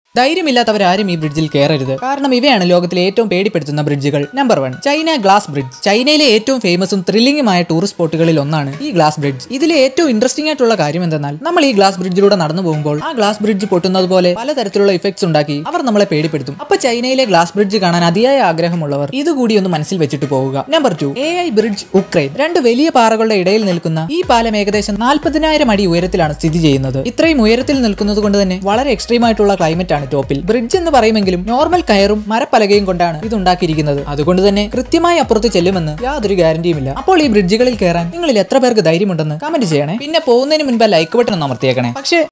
ധൈര്യമില്ലാത്തവരാരും ഈ ബ്രിഡ്ജിൽ കയറരുത് കാരണം ഇവയാണ് ലോകത്തിലെ ഏറ്റവും പേടിപ്പെടുത്തുന്ന ബ്രിഡ്ജുകൾ number one China glass bridge ചൈനയിലെ ഏറ്റവും ഫേമസും ത്രില്ലിംഗുമായ ടൂറിസ്റ്റ് സ്പോട്ടുകളിൽ ഒന്നാണ് ഈ ഗ്ലാസ് ബ്രിഡ്ജ് ഇതിലെ ഏറ്റവും ഇൻട്രസ്റ്റിംഗ് ആയിട്ടുള്ള കാര്യം എന്തെന്നാൽ നമ്മൾ ഈ ഗ്ലാസ് ബ്രിഡ്ജിലൂടെ നടന്നു പോകുമ്പോൾ ആ ഗ്ലാസ് ബ്രിഡ്ജ് പൊട്ടുന്നത് പോലെ പലതരത്തിലുള്ള ഇഫക്ട്സ് ഉണ്ടാക്കി അവർ നമ്മളെ പേടിപ്പെടുത്തും അപ്പൊ ചൈനയിലെ ഗ്ലാസ് ബ്രിഡ്ജ് കാണാൻ അതിയായ ആഗ്രഹമുള്ളവർ ഇതുകൂടി ഒന്ന് മനസ്സിൽ വെച്ചിട്ട് പോവുക number two A I bridge Ukraine രണ്ട് വലിയ പാറകളുടെ ഇടയിൽ നിൽക്കുന്ന ഈ പാലം ഏകദേശം നാൽപ്പതിനായിരം അടി ഉയരത്തിലാണ് സ്ഥിതി ചെയ്യുന്നത് ഇത്രയും ഉയരത്തിൽ നിൽക്കുന്നത് കൊണ്ട് തന്നെ വളരെ എക്സ്ട്രീം ആയിട്ടുള്ള ക്ലൈമറ്റ് ആണ് ടോപ്പിൽ ബ്രിഡ്ജ് എന്ന് പറയുമെങ്കിലും നോർമൽ കയറും മരപ്പലകയും കൊണ്ടാണ് ഇത് ഉണ്ടാക്കിയിരിക്കുന്നത് അതുകൊണ്ട് തന്നെ കൃത്യമായി അപ്പുറത്ത് ചെല്ലുമെന്ന് യാതൊരു ഗ്യാരണ്ടിയുമില്ല അപ്പോൾ ഈ ബ്രിഡ്ജുകളിൽ കയറാൻ നിങ്ങളിൽ എത്ര പേർക്ക് ധൈര്യമുണ്ടെന്ന് കമന്റ് ചെയ്യണേ പിന്നെ പോകുന്നതിന് മുൻപ് ലൈക്ക് ബട്ടൺ ഒന്ന് അമർത്തിയേക്കണേ പക്ഷേ